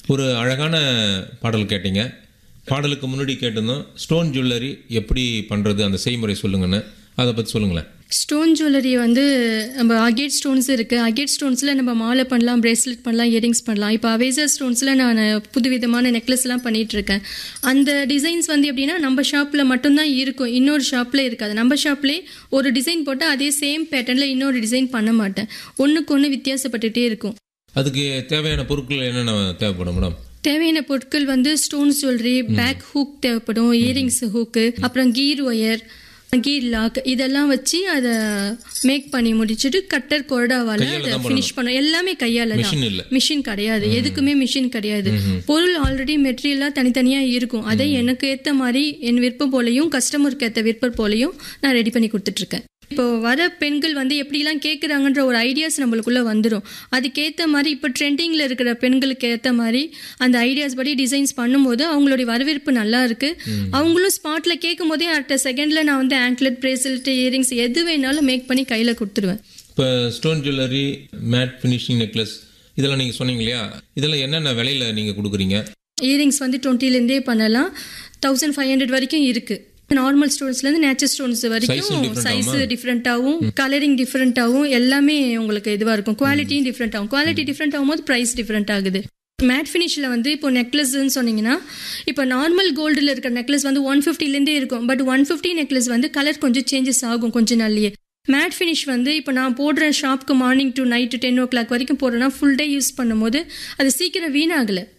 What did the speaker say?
ஒரு அழகான பாடல் கேட்டீங்க பாடலுக்கு முன்னாடி கேட்டிருந்தோம் ஸ்டோன் ஜுவல்லரி எப்படி பண்ணுறது அந்த செய்முறை சொல்லுங்கன்னு அதை பற்றி சொல்லுங்களேன் ஸ்டோன் ஜுவல்லரி வந்து நம்ம அகேட் ஸ்டோன்ஸ் இருக்குது அகேட் ஸ்டோன்ஸில் நம்ம மாலை பண்ணலாம் பிரேஸ்லெட் பண்ணலாம் இயரிங்ஸ் பண்ணலாம் இப்போ அவேசர் ஸ்டோன்ஸில் நான் புதுவிதமான நெக்லஸ்லாம் பண்ணிட்டு இருக்கேன் அந்த டிசைன்ஸ் வந்து எப்படின்னா நம்ம ஷாப்பில் மட்டும்தான் இருக்கும் இன்னொரு ஷாப்பில் இருக்காது நம்ம ஷாப்லேயே ஒரு டிசைன் போட்டால் அதே சேம் பேட்டர்னில் இன்னொரு டிசைன் பண்ண மாட்டேன் ஒன்றுக்கு ஒன்று வித்தியாசப்பட்டுட்டே இருக்கும் அதுக்கு தேவையான பொருட்கள் என்னென்ன தேவைப்படும் மேடம் தேவையான பொருட்கள் வந்து ஸ்டோன்ஸ் ஜுவல்லரி பேக் ஹூக் தேவைப்படும் இயரிங்ஸ் ஹூக்கு அப்புறம் கீர் ஒயர் கீர் லாக் இதெல்லாம் வச்சு அதை மேக் பண்ணி முடிச்சுட்டு கட்டர் கொரடாவால கையால அதை தான் ஃபினிஷ் பண்ணோம் எல்லாமே கையால தான் மிஷின் இல்லை மிஷின் கிடையாது எதுக்குமே மிஷின் கிடையாது பொருள் ஆல்ரெடி மெட்டீரியலா தனித்தனியா இருக்கும் அதை எனக்கு ஏத்த மாதிரி என் விருப்பம் போலையும் கஸ்டமருக்கு ஏத்த விருப்பம் போலையும் நான் ரெடி பண்ணி கொடுத்துட்டு இருக்கேன் இப்போ வர பெண்கள் வந்து எப்படிலாம் கேட்குறாங்கன்ற ஒரு ஐடியாஸ் நம்மளுக்குள்ள வந்துடும் அதுக்கேற்ற மாதிரி இப்போ ட்ரெண்டிங்கில் இருக்கிற பெண்களுக்கு ஏற்ற மாதிரி அந்த ஐடியாஸ் படி டிசைன்ஸ் பண்ணும்போது அவங்களுடைய வரவேற்பு நல்லா இருக்கு அவங்களும் ஸ்பாட்ல கேட்கும் போதே அடுத்த செகண்ட்ல நான் வந்து ஆங்க்லெட் பிரேஸ்லெட் இயரிங்ஸ் எது வேணாலும் மேக் பண்ணி கையில கொடுத்துருவேன் இப்போ stone jewellery matte finishing necklace இதெல்லாம் நீங்கள் சொன்னீங்க இல்லையா இதெல்லாம் என்னென்ன விலையில் நீங்கள் கொடுக்குறீங்க இயரிங்ஸ் வந்து டுவெண்ட்டிலேருந்தே பண்ணலாம் தௌசண்ட் ஃபைவ் ஹண்ட்ரட் வரைக்கும் இருக்கு நார்மல் ஸ்டோன்ஸ்லேருந்து நேச்சர் ஸ்டோன்ஸ் வரைக்கும் different சைஸ் டிஃப்ரெண்ட்டாகவும் கலரிங் டிஃப்ரெண்ட்டாகவும் எல்லாமே உங்களுக்கு இதுவாக இருக்கும் குவாலிட்டியும் டிஃப்ரெண்ட் ஆகும் குவாலிட்டி டிஃப்ரெண்ட் ஆகும்போது ப்ரைஸ் டிஃப்ரெண்ட் ஆகுது மேட் ஃபினிஷில் வந்து இப்போ நெக்லஸ்ன்னு சொன்னீங்கன்னா இப்போ நார்மல் கோல்டில் இருக்கிற நெக்லஸ் வந்து ஒன் ஃபிஃப்டிலேருந்தே இருக்கும் பட் ஒன் ஃபிஃப்டி நெக்லஸ் வந்து கலர் கொஞ்சம் சேஞ்சஸ் ஆகும் கொஞ்ச நாள்லயே மேட் ஃபினிஷ் வந்து இப்போ நான் போடுற ஷாப்க்கு morning to night ten o'clock வரைக்கும் போடுறேன்னா ஃபுல் டே யூஸ் பண்ணும்போது அது சீக்கிரம் வீணாகலை